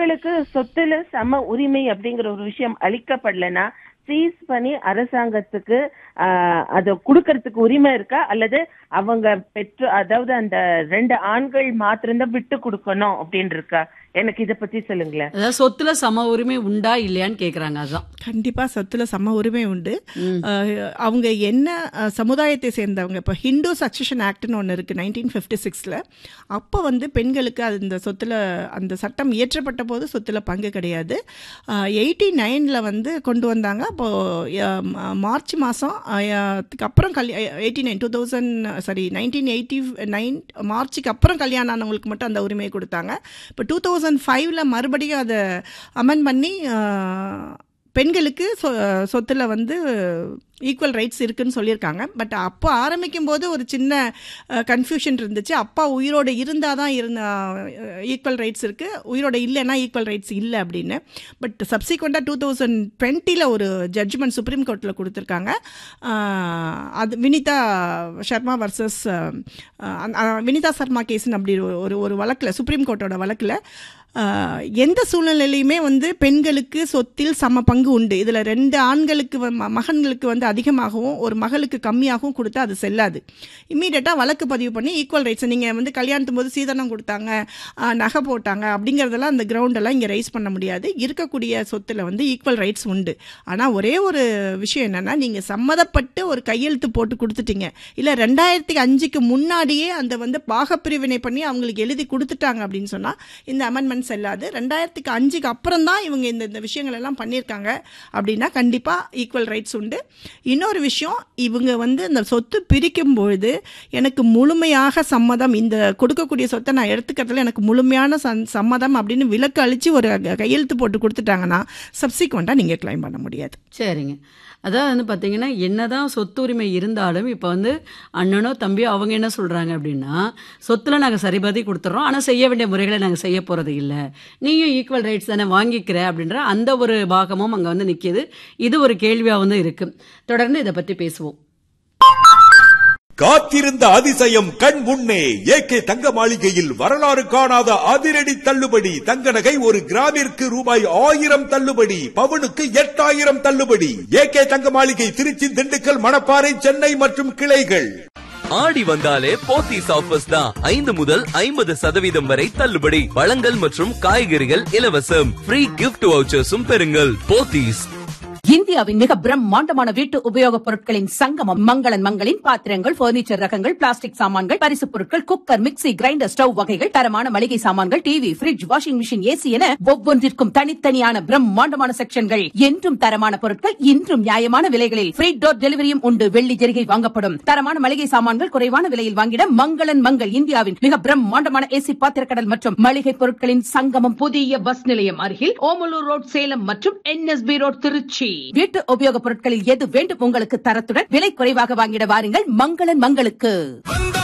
பெண்களுக்கு சொத்துல சம உரிமை அப்படிங்கிற ஒரு விஷயம் அளிக்கப்படலைன்னா சீஸ் பண்ணி அரசாங்கத்துக்கு ஆஹ், அதை கொடுக்கறதுக்கு உரிமை இருக்கா அல்லது அவங்க பெற்று அதாவது அந்த ரெண்டு ஆண்கள் மாத்திரம்தான் விட்டு கொடுக்கணும் அப்படின்னு இருக்கா எனக்கு இத பத்தி சொல்லுங்களேன் அதாவது சொத்துல சம உரிமை உண்டா இல்லையான்னு கேக்குறாங்க அதான் கண்டிப்பா சொத்துல சம உரிமை உண்டு அஹ், அவங்க என்ன அஹ், சமுதாயத்தை சேர்ந்தவங்க இப்போ ஹிந்து சக்சஷன் ஆக்ட்னு ஒன்று இருக்கு நைன்டீன் ஃபிஃப்டி சிக்ஸில் அப்போ வந்து பெண்களுக்கு அது இந்த சொத்துல அந்த சட்டம் இயற்றப்பட்ட போது சொத்துல பங்கு கிடையாது எயிட்டி நைனில் வந்து கொண்டு வந்தாங்க அப்போது மார்ச் மாதம் அப்புறம் கல்யா eighty nine two thousand sorry nineteen eighty nine மார்ச்சுக்கு அப்புறம் கல்யாணம் ஆனவங்களுக்கு மட்டும் அந்த உரிமையை கொடுத்தாங்க இப்போ டூ தௌசண்ட் ஃபைவ்ல மறுபடியும் அதை அமெண்ட் பண்ணி அஹ், பெண்களுக்கு சொ சொத்துல வந்து ஈக்குவல் ரைட்ஸ் இருக்குன்னு சொல்லியிருக்காங்க பட் அப்போ ஆரம்பிக்கும் போது ஒரு சின்ன கன்ஃபியூஷன் இருந்துச்சு அப்பா உயிரோடு இருந்தால் தான் இருந்த ஈக்குவல் ரைட்ஸ் இருக்குது உயிரோட இல்லைன்னா ஈக்குவல் ரைட்ஸ் இல்லை அப்படின்னு பட் சப்சிக்வெண்ட்டாக டூ தௌசண்ட் டுவெண்ட்டியில் ஒரு ஜட்ஜ்மெண்ட் சுப்ரீம் கோர்ட்டில் கொடுத்துருக்காங்க ஆஹ், அது வினிதா சர்மா வர்சஸ் வினிதா சர்மா கேஸ்னு அப்படி ஒரு- ஒரு ஒரு வழக்கில் சுப்ரீம் கோர்ட்டோட வழக்கில் ஆஹ், எந்த சூழ்நிலையிலையுமே வந்து பெண்களுக்கு சொத்தில் சம பங்கு உண்டு இதில் ரெண்டு ஆண்களுக்கு வ- ம- மகன்களுக்கு வந்து அதிகமாகவும் ஒரு மகளுக்கு கம்மியாகவும் கொடுத்தா அது செல்லாது இம்மீடியட்டாக வழக்கு பதிவு பண்ணி ஈக்குவல் ரைட்ஸ் நீங்கள் வந்து கல்யாணத்தும் போது சீதனம் கொடுத்தாங்க ஆஹ், நகை போட்டாங்க அப்படிங்கிறதெல்லாம் அந்த கிரவுண்டெல்லாம் இங்கே ரைஸ் பண்ண முடியாது இருக்கக்கூடிய சொத்தில் வந்து ஈக்குவல் ரைட்ஸ் உண்டு ஆனால் ஒரே ஒரு விஷயம் என்னென்னா நீங்கள் சம்மதப்பட்டு ஒரு கையெழுத்து போட்டு கொடுத்துட்டீங்க இல்லை ரெண்டாயிரத்தி அஞ்சுக்கு முன்னாடியே அந்த வந்து பாகப்பிரிவினை பண்ணி அவங்களுக்கு எழுதி கொடுத்துட்டாங்க அப்படின்னு சொன்னால் இந்த அமெண்ட்மெண்ட் செல்லாது ரெண்டாயிரத்துக்கு அஞ்சுக்கு அப்புறம் தான் இவங்க இந்த இந்த விஷயங்கள் எல்லாம் பண்ணியிருக்காங்க அப்படின்னா கண்டிப்பாக ஈக்குவல் ரைட்ஸ் உண்டு இன்னொரு விஷயம் இவங்க வந்து இந்த சொத்து பிரிக்கும் பொழுது எனக்கு முழுமையாக சம்மதம் இந்த கொடுக்கக்கூடிய சொத்தை நான் எடுத்துக்கிறதுல எனக்கு முழுமையான சம்- சம்மதம் அப்படின்னு விலக்கு அளித்து ஒரு க- கையெழுத்து போட்டு கொடுத்துட்டாங்கன்னா சப்சிக்வெண்ட்டாக நீங்கள் கிளைம் பண்ண முடியாது சரிங்க அதான் வந்து பார்த்தீங்கன்னா என்னதான் சொத்து உரிமை இருந்தாலும் இப்போ வந்து அண்ணனோ தம்பியோ அவங்க என்ன சொல்கிறாங்க அப்படின்னா சொத்துல நாங்கள் சரிபாதி கொடுத்துட்றோம் ஆனால் செய்ய வேண்டிய முறைகளை நாங்கள் செய்ய போகிறது இல்லை நீயும் ஈக்குவல் ரைட்ஸ் தானே வாங்கிக்கிற அப்படின்ற அந்த ஒரு பாகமும் அங்கே வந்து நிற்கிது இது ஒரு கேள்வியாக வந்து இருக்கு தொடர்ந்து இதை பற்றி பேசுவோம் காத்திருந்த அதிசயம் கண் முன்னே ஏகே தங்க மாளிகையில் வரலாறு காணாத அதிரடி தள்ளுபடி தங்க நகை ஒரு கிராமிற்கு ரூபாய் ஆயிரம் தள்ளுபடி பவுனுக்கு எட்டாயிரம் தள்ளுபடி ஏகே தங்க மாளிகை திருச்சி திண்டுக்கல் மணப்பாறை சென்னை மற்றும் கிளைகள் ஆடி வந்தாலே போத்தீஸ் ஆஃபர்ஸ் தான் ஐந்து முதல் ஐம்பது சதவீதம் வரை தள்ளுபடி பழங்கள் மற்றும் காய்கறிகள் இலவசம் ஃப்ரீ கிஃப்ட் வவுச்சர்ஸும் பெறுங்கள் போத்தீஸ் இந்தியாவின் மிக பிரம்மாண்டமான வீட்டு உபயோகப் பொருட்களின் சங்கமம் மங்களன் மங்களின் பாத்திரங்கள் பர்னிச்சர் ரகங்கள் பிளாஸ்டிக் சாமான்கள் பரிசுப் பொருட்கள் குக்கர் மிக்ஸி கிரைண்டர் ஸ்டவ் வகைகள் தரமான மளிகை சாமான்கள் TV fridge washing machine AC என ஒவ்வொன்றிற்கும் தனித்தனியான பிரம்மாண்டமான செக்ஷன்கள் என்றும் தரமான பொருட்கள் இன்றும் நியாயமான விலைகளில் ஃப்ரீ டோர் டெலிவரியும் உண்டு வெள்ளி ஜெரிகை வாங்கப்படும் தரமான மளிகை சாமான்கள் குறைவான விலையில் வாங்கிட மங்களன் மங்கள் இந்தியாவின் மிக பிரம்மாண்டமான ஏசி பாத்திரக்கடல் மற்றும் மளிகை பொருட்களின் சங்கமம் புதிய பஸ் நிலையம் அருகில் ஓமலூர் ரோட் சேலம் மற்றும் என்எஸ்பி ரோட் திருச்சி வீட்டு உபயோகப் பொருட்களில் எது வேண்டும் உங்களுக்கு தரத்துடன் விலை குறைவாக வாங்கிட வாருங்கள் மங்களன் மங்களுக்கு வந்தா